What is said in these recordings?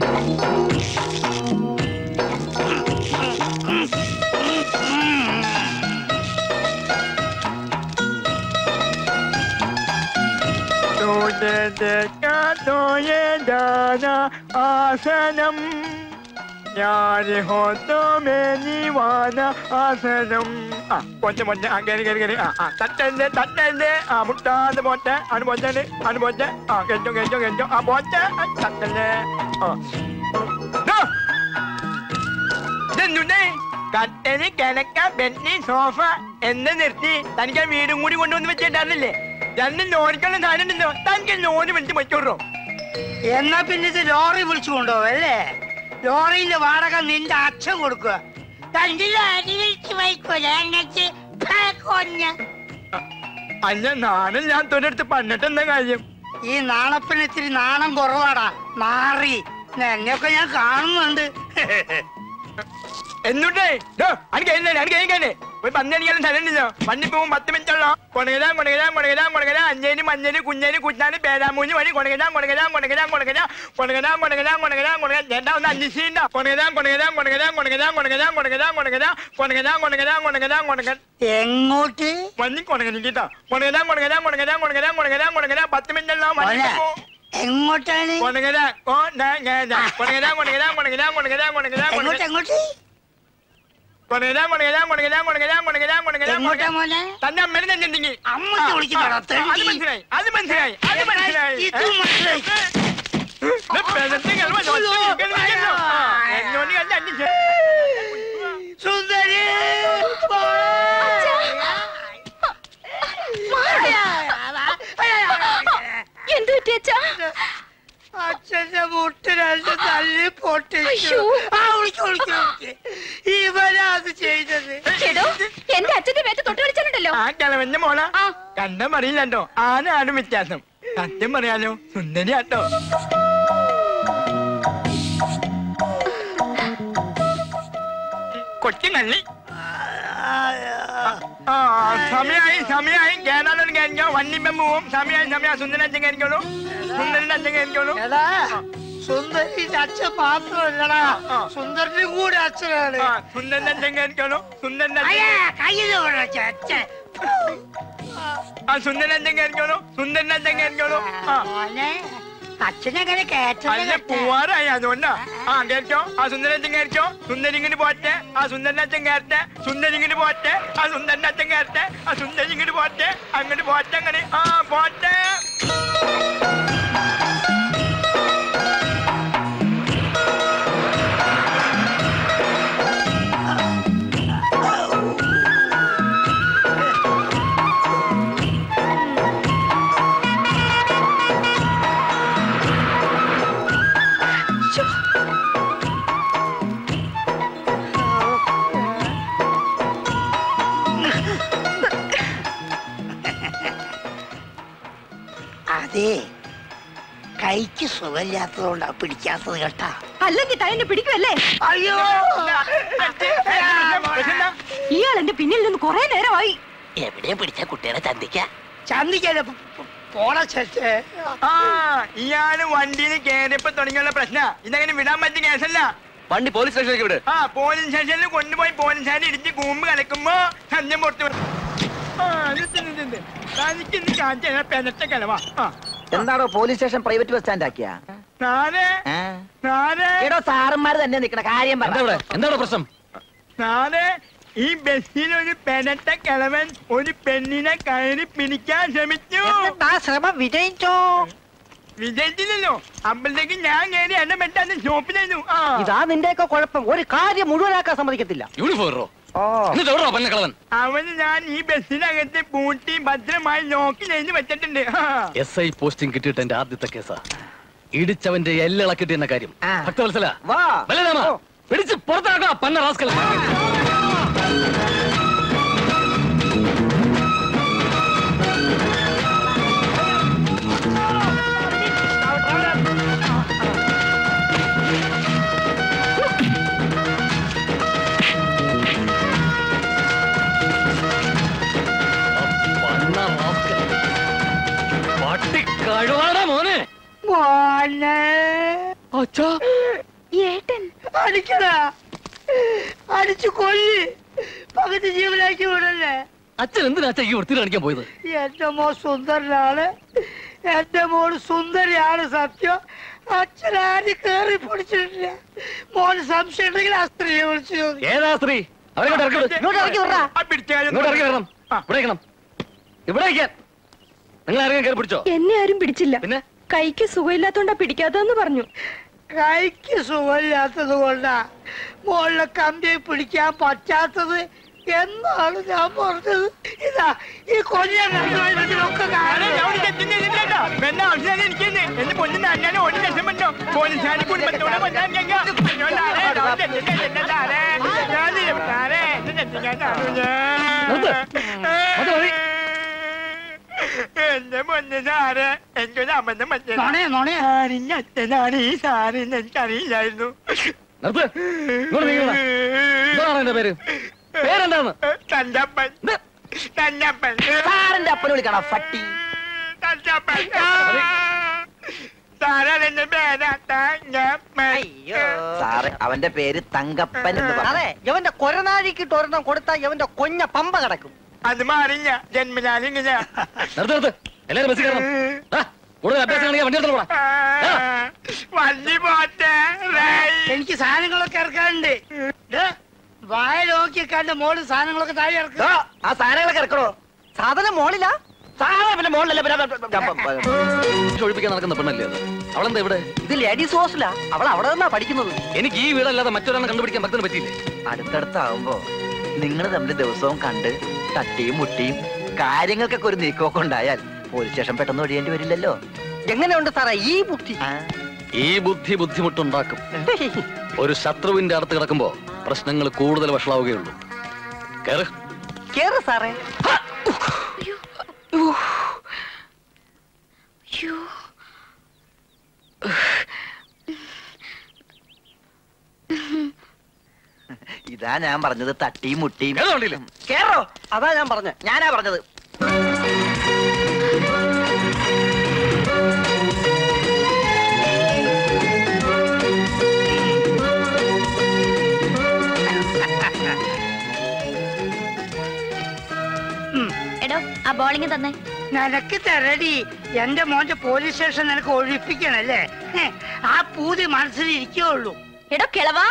ആസനം ഞാനിഹോത്തോമേനിവാന ആസനം ആ പൊന്നെ പൊന്നെ ആ കയറി കയറി കയറി ആ ആ തട്ടന്റെ തട്ടന്റെ ആ മുട്ടാതെ പോട്ടെ ആണ് പോറ്റെ ആണ് പോറ്റെ ആ കെഞ്ചോ കെഞ്ചോ കെഞ്ചോ ആ പോറ്റെ ആ, തട്ടല്ലേ ആ ദോ. ഇതെന്തുണ്ടേ കട്ടല് കിടക്ക ബെന്നി സോഫ എന്ന് നിർത്തി തനിക്ക് ആ വീടും കൂടി കൊണ്ടുവന്ന് വെച്ചിട്ടുണ്ടായിരുന്നില്ലേ രണ്ട് ലോറിക്കുള്ള സാധനം ഉണ്ടല്ലോ തനിക്ക് ലോറി വിളിച്ച് പറ്റൂറോ എന്നാ പിന്നെ ഇത് ലോറി വിളിച്ചു കൊണ്ടുപോവല്ലേ ലോറിയിലെ വാടക നിന്റെ അച്ഛൻ കൊടുക്കുക രണ്ട് ലോറി വിളിച്ചു വയ്ക്കൂല എന്നിട്ട് കൊഞ്ഞ അല്ല നാണം ഞാൻ തൊഴിലെടുത്ത് പണിട്ട് എന്താ കാര്യം ഈ നാണപ്പിന് ഇത്തിരി നാണം കുറവാടാ നാറി എന്നെയൊക്കെ ഞാൻ കാണുന്നുണ്ട് എന്നിട്ടേ അനക്ക് കഴിഞ്ഞേ അനക്ക് കഴിഞ്ഞേ പോയി പന്നടിക്കാനും സ്ഥലമുണ്ടല്ലോ വണ്ടി പോകും പത്ത് മിനിറ്റുള്ളോ കൊണകരാൻ കൊണകരാൻ കൊണകരാൻ കൊണകരാൻ അഞ്ചേന് മഞ്ഞേന് കുഞ്ഞേന് കുഞ്ഞാന് പേരാമൂഞ്ഞ് വഴി കൊണകരാൻ കൊണകരാൻ കൊണകരാൻ കൊണകരാൻ കൊണകരാൻ കൊണകരാൻ കൊണകരാൻ കൊണകരാൻ ചേട്ടാ ഒന്ന് അന്വേഷിച്ചിട്ടുണ്ടോ കൊണകരാൻ കൊണകരാൻ കൊണകരാൻ കൊണകരാൻ കൊണകരാൻ കൊണകരാൻ കൊണകരാൻ കൊണകരാൻ കൊണകരാൻ കൊണകരാൻ കൊണകരാൻ എങ്ങോട്ട് വന്നി കൊണകനിക്കിട്ടോ കൊണകരാൻ കൊണകരാൻ കൊണകരാൻ കൊണകരാൻ കൊണകരാൻ കൊണകരാൻ പത്ത് മിനിറ്റുള്ളോ വണ്ടി മോനെ, പോ എങ്ങോട്ടാണ് കൊണകരാൻ കൊണകരാൻ കൊണകരാൻ കൊണകരാൻ കൊണകരാൻ കൊണകരാൻ കൊണകരാൻ എങ്ങോട്ട് എങ്ങോട്ട് കൊണകരാൻ കൊണകരാൻ കൊണകരാൻ കൊണകരാൻ കൊണകരാൻ കൊണകരാൻ എങ്ങോട്ടാ മോനെ തന്റെ അമ്മേനെ തന്നെ ഉണ്ടെങ്കിൽ അമ്മൂട്ടി വിളിക്കുന്നതാ, അത് തെണ്ടി. മനസ്സിലായി അത് മനസ്സിലായി അത് മനസ്സിലായി ഇത് മനസ്സിലായി. ഇത് പെരട്ടി കിടന്ന് ഒറ്റ ഇരിക്കല് ഇരിക്കല്ലോ. ആ, എന്നോട് കണ്ട് അന്വേഷിച്ചു. സുന്ദരി എന്ത് പറ്റി അച്ഛാ അച്ഛന്റെ മുട്ട് രണ്ട് തല്ലി പൊട്ടിച്ചു അയ്യോ. ആ വിളിച്ചു വിളിച്ചു വിളിച്ചു ഇവനാ അത് ചെയ്തത് എടോ എന്റെ അച്ഛന്റെ മേത്ത് തൊട്ട് കളിച്ചാലുണ്ടല്ലോ ആ കിളവന്റെ മോള ആ. കണ്ട പറയില്ലട്ടോ ആനാണ് വ്യത്യാസം സത്യം പറയാലോ സുന്ദരിയാട്ടോ കൊച്ചു നല്ലി ആ സമയായി സമയായി കേരളം കഴിഞ്ഞോ വന്നിപ്പം പോവും സമയായി സമയം സുന്ദരൻ അച്ഛൻ കഴിക്കോളൂ സുന്ദരൻ അച്ഛൻ കഴിക്കോളൂ എടാ സുന്ദരിന്റെ അച്ഛൻ മാത്രമല്ലടാ ആ. സുന്ദരനും കൂടെ അച്ഛനാണ് ആ സുന്ദരൻ അച്ഛൻ കഴിക്കോളൂ സുന്ദരൻ അയ്യേ അച്ഛൻ കയ്യിൽ വിടച്ച അച്ഛൻ ആ സുന്ദരൻ അച്ഛൻ കഴിക്കോളൂ സുന്ദരൻ അച്ഛൻ കഴിക്കോളൂ ആ മോനെ അച്ഛനെങ്ങനെ അല്ല കേട്ടത് പൂവാറായി അതുകൊണ്ടാ ആ കേട്ടോ ആ സുന്ദരച്ചൻ കേട്ടോ സുന്ദരിങ്ങിന് പോറ്റെ ആ സുന്ദരനച്ചൻ കേട്ടെ സുന്ദരിങ്ങിന് പോറ്റെ ആ സുന്ദരനച്ചൻ കേട്ടെ ആ സുന്ദരിങ്ങിന് പോറ്റെ അങ്ങോട്ട് പോറ്റെ അങ്ങനെ ആ പോറ്റെ അതെ കൈക്ക് സുഖമില്ലാത്തതുകൊണ്ടാ പിടിക്കാത്തത് കേട്ടാ അല്ലെങ്കിൽ തന്നെ പിടിക്കുമല്ലേ അയ്യോ ഇയാൾ എന്റെ പിന്നിൽ നിന്ന് കുറെ നേരമായി എവിടെ പിടിച്ച കുട്ടികളെ ചന്തിക്ക ചന്തിക്കല്ലേ പോണ ചേച്ചേ ആ ഇയാള് വണ്ടിയിൽ കയറിയപ്പോ തുടങ്ങിയുള്ള പ്രശ്ന ഇതങ്ങനെ വിടാൻ പറ്റിയ കേസല്ല വണ്ടി പോലീസ് സ്റ്റേഷനിലേക്ക് വിട് ആ പോലീസ് സ്റ്റേഷനിൽ കൊണ്ടുപോയി പോലീസുകാരെ ഇടിച്ച് കൂമ്പ് കലക്കുമ്പോ സന്ധ്യം പുറത്ത് വരും. ആ ഇത് ഇത് ഇത് ഇത്. തനിക്ക് ഇന്ന് കാണിച്ചു തരാം പെനറ്റ കിളവാ ആ എന്താണോ police station private bus stand ആക്കിയ നാളെ നാളെ എടോ സാറന്മാര് തന്നെ നിക്കണ കാര്യം എന്താ പറ ഇവിടെ എന്താണ് പ്രശ്നം നാളെ ഈ ബസ്സിൽ ഒരു പെനറ്റ കിളവൻ ഒരു പെണ്ണിനെ കയറി പിടിക്കാൻ ശ്രമിച്ചു ശ്രമം വിജയിച്ചോ വിജയിച്ചില്ലല്ലോ അപ്പോഴത്തേക്ക് ഞാൻ കയറി എന്നെ പെട്ടെന്ന് ഷോപ്പിലായിരുന്നു ആ ഇതാ നിന്റെയൊക്കെ കുഴപ്പം ഒരു കാര്യം മുഴുവനാക്കാൻ സമ്മതിക്കത്തില്ല യൂണിഫോം ഇറോ ഓ എന്നിട്ട് എവിടെയോ പന്ന കളവൻ അവന് ഞാൻ ഈ ബസ്സിനകത്ത് പൂട്ടി ഭദ്രമായി ലോക്കി ചെയ്ത് വെച്ചിട്ടുണ്ട് ആ. എസ് ഐ പോസ്റ്റിംഗ് കിട്ടിയിട്ട് എന്റെ ആദ്യത്തെ കേസാ ഇടിച്ചവന്റെ എല്ലിളക്കിട്ട് എന്ന കാര്യം ആ. ഭക്തവത്സല വാ ബലരാമ ഓ. പിടിച്ച് പുറത്താക്കാം പന്ന റാസ്കൽ പന്ന റാസ്കൽ പട്ടി കഴിവാടാ മോനെ മോനെ അച്ഛാ ഏട്ടൻ അടിക്കടാ അടിച്ചു കൊല്ല് പകുതി ജീവനാക്കി വിടല്ലേ അച്ഛൻ എന്തിനാ അച്ഛൻ ഈ വൃത്തി കാണിക്കാൻ പോയത് എന്റെ മോൻ സുന്ദരനാണ് എന്റെ മോൾ സുന്ദരിയാണ് സത്യം അച്ഛനാരും കേറി പിടിച്ചിട്ടില്ല മോൻ സംശയം ഉണ്ടെങ്കിൽ ആ സ്ത്രീയെ വിളിച്ചു ചോദിക്കും ഏതാ സ്ത്രീ അവരെ ഇങ്ങോട്ട് ഇറക്കി വിട്. ഇങ്ങോട്ട് ഇറക്കി വിടറാ. ആ പിടിച്ചാലും ഇങ്ങോട്ട് ഇറക്കി വരണം ഇവിടെ ഇരിക്കണം ഇവിടെ ഇരിക്കാൻ നിങ്ങൾ ആരെങ്കിലും കയറി പിടിച്ചോ എന്നെ ആരും പിടിച്ചില്ല പിന്നെ കൈക്ക് സുഖമില്ലാത്തോണ്ടാ പിടിക്കാത്തതെന്ന് പറഞ്ഞു കൈക്ക് സുഖമില്ലാത്തത് കൊണ്ടാ മോളിലെ കമ്പിയെ പിടിക്കാൻ പറ്റാത്തത് എന്നാണ് ഞാൻ പറഞ്ഞത് ഇതാ ഈ കൊല്ലൊക്കെ ഞാനേ അവിടെ ചെത്തുന്നില്ലല്ലോ. വേണ്ട ആവശ്യമില്ല എനിക്കെന്ന്. എന്റെ പൊന്നിന് അണ്ണനെ ഒരു ലക്ഷം പറ്റോ പോലീസുകാരി കുടുംബത്തോടെ കൊല്ലാൻ ഞങ്ങ. എന്നോടാരെ, അവിടെ ചെത്തുന്നില്ല, എന്നോടാരെ. ഞാനില്ല, താരെ, എന്നെ ചെത്തിക്കാൻ കാണൂ ഞാൻ. നിർത്ത്. മതി, മതി. എന്റെ പൊന്ന് സാറ് എനിക്കൊരു അബദ്ധം പറ്റിയത് നോണേ നോണേ സാറിന്റെ അച്ഛനാണ് ഈ സാറിന്ന് എനിക്കറിയില്ലായിരുന്നു നിർത്ത് ഇങ്ങോട്ട് നീങ്ങണ എന്താണ് എന്റെ പേര് പേരെന്താന്ന് തഞ്ചപ്പൻ ഇത്. തഞ്ചപ്പൻ സാറിന്റെ അപ്പനെ വിളിക്കണം ഫട്ടി തഞ്ചപ്പൻ സാറാണ് എന്റെ പേരാ തഞ്ചപ്പൻ സാറ് അവന്റെ പേര് തങ്കപ്പൻ എന്ന് പറഞ്ഞു അതെ ഇവന്റെ കൊരനാഴിക്കിട്ട് ഒരെണ്ണം കൊടുത്താൽ ഇവന്റെ കൊഞ്ഞ പമ്പ കിടക്കും അത് മാറില്ല ജന്മനാലും ഇങ്ങനെ നിർത്ത് നിർത്ത് എല്ലാരും ബസ്സിൽ കയറണം ആ, കൂടുതൽ അഭ്യാസം കാണിക്കാൻ വണ്ടി എടുത്തോളാം വണ്ടി പോട്ടെ റേയ്. എനിക്ക് സാധനങ്ങളൊക്കെ ഇറക്കാനുണ്ട് ദേ, വായ നോക്കി കണ്ട് മോള് സാധനങ്ങളൊക്കെ താഴെ ഇറക്കുക ആ സാധനങ്ങളൊക്കെ ഇറക്കണോ സാധനം മോളിലാ സാധനം പിന്നെ മോളിലല്ല പിന്നെ ഒഴിപ്പിക്കാൻ നടക്കുന്ന പെണ്ണല്ലേ അത് അവളെന്താ ഇവിടെ ഇത് ലേഡീസ് ഹോസ്റ്റലാ അവൾ അവിടെ നിന്നാ പഠിക്കുന്നത് എനിക്ക് ഈ വീടല്ലാതെ മറ്റൊരാളെ കണ്ടുപിടിക്കാൻ ഭക്തന് പറ്റിയില്ലേ അടുത്തടുത്താവുമ്പോ നിങ്ങൾ തമ്മിൽ ദിവസവും കണ്ട് തട്ടിയും മുട്ടിയും കാര്യങ്ങൾക്കൊക്കെ ഒരു നീക്കമൊക്കെ ഉണ്ടായാൽ പോലീസ് സ്റ്റേഷൻ പെട്ടെന്ന് ഒഴിയേണ്ടി വരില്ലല്ലോ എങ്ങനെയുണ്ട് സാറേ ഈ ബുദ്ധി ആ, ഈ ബുദ്ധി ബുദ്ധിമുട്ടുണ്ടാക്കും ഒരു ശത്രുവിന്റെ അടുത്ത് കിടക്കുമ്പോ പ്രശ്നങ്ങൾ കൂടുതൽ വഷളാവുകയുള്ളൂ കേറ് കേറ് സാറേ ഇതാ ഞാൻ പറഞ്ഞത് തട്ടിയും മുട്ടിയും കേറ് വണ്ടിയില്. കേറോ അതാ ഞാൻ പറഞ്ഞ ഞാനാ പറഞ്ഞത് എടോ ആ ബോളിങ് തന്നെ നിനക്ക് തരടി എന്റെ മോന്റെ പോലീസ് സ്റ്റേഷൻ നിനക്ക് ഒഴിപ്പിക്കണല്ലേ ഹെ, ആ പൂതി മനസ്സിൽ ഇരിക്കുള്ളൂ എടോ കിളവാ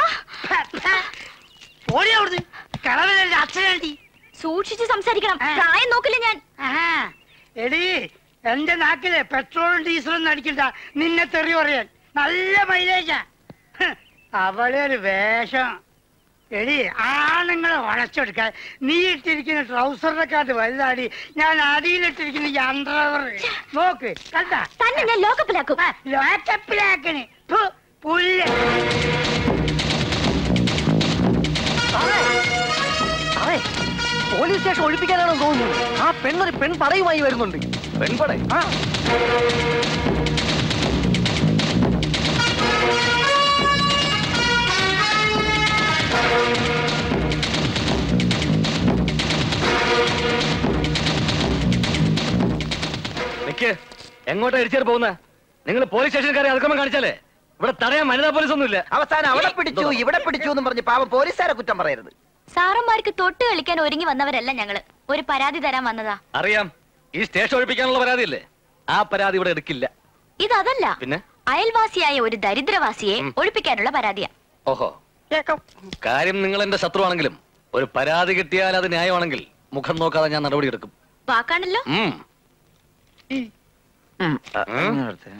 ഓടി അവിടുന്ന് കളവനല്ലേ അച്ഛനടി സൂക്ഷിച്ച് സംസാരിക്കണം ആ. പ്രായം നോക്കില്ല ഞാൻ ആഹാ. എടി എന്റെ നാക്കിലെ പെട്രോളും ഡീസലും അടിക്കണ്ട നിന്നെ തെറി പറയാൻ നല്ല മൈലേജാ ഹ്, അവളെ ഒരു വേഷം എടി ആണുങ്ങളെ വളച്ചെടുക്കാൻ നീ ഇട്ടിരിക്കുന്ന ട്രൗസറിനെക്കാട്ട് വലുതാടി ഞാൻ അടിയിലിട്ടിരിക്കുന്ന ഈ അണ്ടർവർ നോക്ക് കണ്ട തന്നെ ഞാൻ ലോകപ്പിലാക്കും ലോക്കപ്പിലാക്കണ് ഫു, പുല്ല് സാറേ പോലീസ് സ്റ്റേഷൻ ഒഴിപ്പിക്കാനാണോ തോന്നുന്നു ആ പെണ്ണൊരു പെൺ പറയുമായി വരുന്നുണ്ട് പെൺപട ആ നിക്ക് എങ്ങോട്ടാ ഇടിച്ചേർ പോകുന്ന നിങ്ങൾ പോലീസ് സ്റ്റേഷൻ കയറി അതിക്രമം കാണിച്ചാലേ ഇവിടെ തടയാൻ വനിതാ പോലീസ് ഒന്നുമില്ല അവസാനം അവിടെ പിടിച്ചു ഇവിടെ പിടിച്ചു എന്നും പറഞ്ഞ് പാവം പോലീസുകാരെ കുറ്റം പറയരുത് സാറന്മാർക്ക് തൊട്ട് കളിക്കാൻ ഒരുങ്ങി വന്നവരല്ല ഞങ്ങള് ഒരു പരാതി തരാൻ വന്നതാ അറിയാം ഈ സ്റ്റേഷൻ ഒഴിപ്പിക്കാനുള്ള പരാതിയല്ലേ ആ പരാതി ഇവിടെ എടുക്കില്ല ഇതല്ല പിന്നെ അയൽവാസിയായ ഒരു ദരിദ്രവാസിയെ ഉം. ഒഴിപ്പിക്കാനുള്ള പരാതിയാ ഓഹോ കാര്യം നിങ്ങൾ എന്റെ ശത്രുവാണെങ്കിലും ഒരു പരാതി കിട്ടിയാൽ അത് ന്യായമാണെങ്കിൽ മുഖം നോക്കാതെ ഞാൻ നടപടി എടുക്കും വാക്കാണല്ലോ ഉം. ഉം. ആ, ഉം. ഇങ്ങോട്ട്.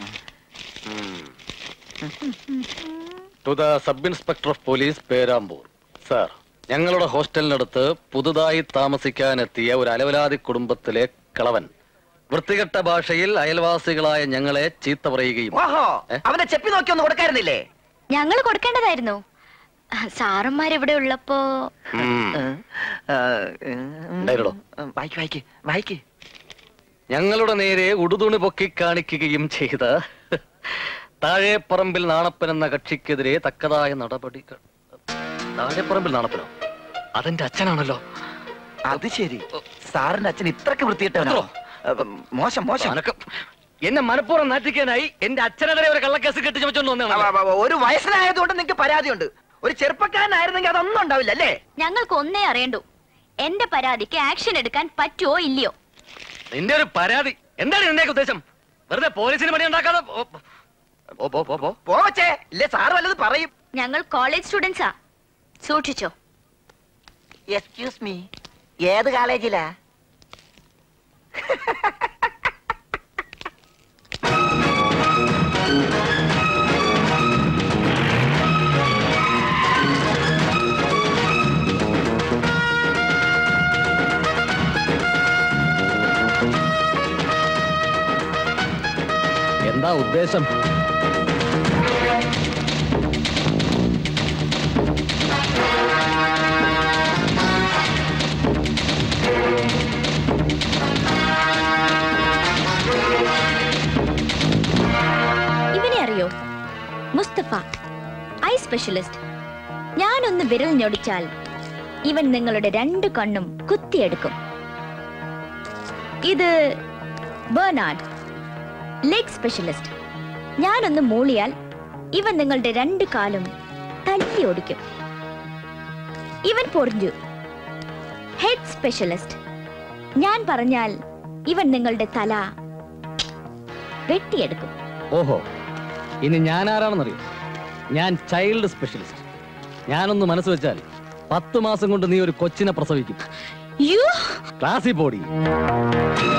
To the sub inspector of police Perambur sir ഞങ്ങളുടെ ഹോസ്റ്റലിനടുത്ത് പുതുതായി താമസിക്കാനെത്തിയ ഒരു അലവലാതി കുടുംബത്തിലെ കളവൻ വൃത്തികെട്ട ഭാഷയിൽ അയൽവാസികളായ ഞങ്ങളെ ചീത്ത പറയുകയും ഓഹോ ഏ? അവനെ ചെപ്പി നോക്കി ഒന്ന് കൊടുക്കായിരുന്നില്ലേ ഞങ്ങൾ കൊടുക്കേണ്ടതായിരുന്നു സാറന്മാരിവിടെ ഉള്ളപ്പോ ഉം. ആ, ഉം. ഉണ്ടായിരുന്നോ? വായിക്ക് വായിക്ക് വായിക്ക് ഞങ്ങളുടെ നേരെ ഉടുതുണി പൊക്കി കാണിക്കുകയും ചെയ്ത താഴെപ്പറമ്പിൽ നാണപ്പൻ എന്ന കക്ഷിക്കെതിരെ തക്കതായ നടപടികൾ താഴെപ്പറമ്പിൽ നാണപ്പനോ അതെന്റെ അച്ഛനാണല്ലോ അത് ശരി സാറിന്റെ അച്ഛൻ ഇത്രക്ക് വൃത്തിയിട്ടവനോ എത്രോ? അപ്പം, മോശം മോശം അനക്കം എന്നെ മനഃപൂർവ്വം നാറ്റിക്കാനായി എന്റെ അച്ഛനെതിരെ ഒരു കള്ളക്കേസ് കെട്ടി ചുമച്ചോണ്ട് അവ, വന്നതാണ് അവ, അവ, ഒരു വയസ്സനായതുകൊണ്ട് നിങ്ങൾക്ക് പരാതിയുണ്ട് ഒരു ചെറുപ്പക്കാരനായിരുന്നെങ്കിൽ അതൊന്നും ഉണ്ടാവില്ല അല്ലേ ഞങ്ങൾക്ക് ഒന്നേ അറിയണ്ടു എന്റെ പരാതിക്ക് ആക്ഷൻ എടുക്കാൻ പറ്റുമോ ഇല്ലയോ നിന്റെ ഒരു പരാതി എന്താണ് നിന്റെ ഉദ്ദേശം വെറുതെ പോലീസിന് പണി ഉണ്ടാക്കാതെ പോ- പോ, പോ, പോ, പോ. പോവച്ചേ ഇല്ലേ സാറ് വല്ലത് പറയും ഞങ്ങൾ കോളേജ് സ്റ്റുഡൻസാ സൂക്ഷിച്ചോ എക്സ്ക്യൂസ് മീ ഏത് കോളേജിലാ എന്താ ഉദ്ദേശം ഇവനെ അറിയോ മുസ്തഫ ഐ സ്പെഷ്യലിസ്റ്റ് ഞാനൊന്ന് വിരൽ ഞൊടിച്ചാൽ ഇവൻ നിങ്ങളുടെ രണ്ട് കണ്ണും കുത്തിയെടുക്കും ഇത് ബേർനാഡ് ലെഗ് സ്പെഷ്യലിസ്റ്റ് ഞാനൊന്ന് മൂളിയാൽ ഇവൻ നിങ്ങളുടെ രണ്ട് കാലും തല്ലി ഓടിക്കും ഇവൻ പൊറിഞ്ഞു ഹെഡ് സ്പെഷ്യലിസ്റ്റ് ഞാൻ പറഞ്ഞാൽ ഇവൻ നിങ്ങളുടെ തല വെട്ടിയെടുക്കും ഓഹോ ഇനി ഞാൻ ആരാണെന്നറിയോ ഞാൻ ചൈൽഡ് സ്പെഷ്യലിസ്റ്റ് ഞാനൊന്ന് മനസ്സ് വെച്ചാൽ പത്ത് മാസം കൊണ്ട് നീ ഒരു കൊച്ചിനെ പ്രസവിക്കും യു ക്ലാസ്സിൽ പോടി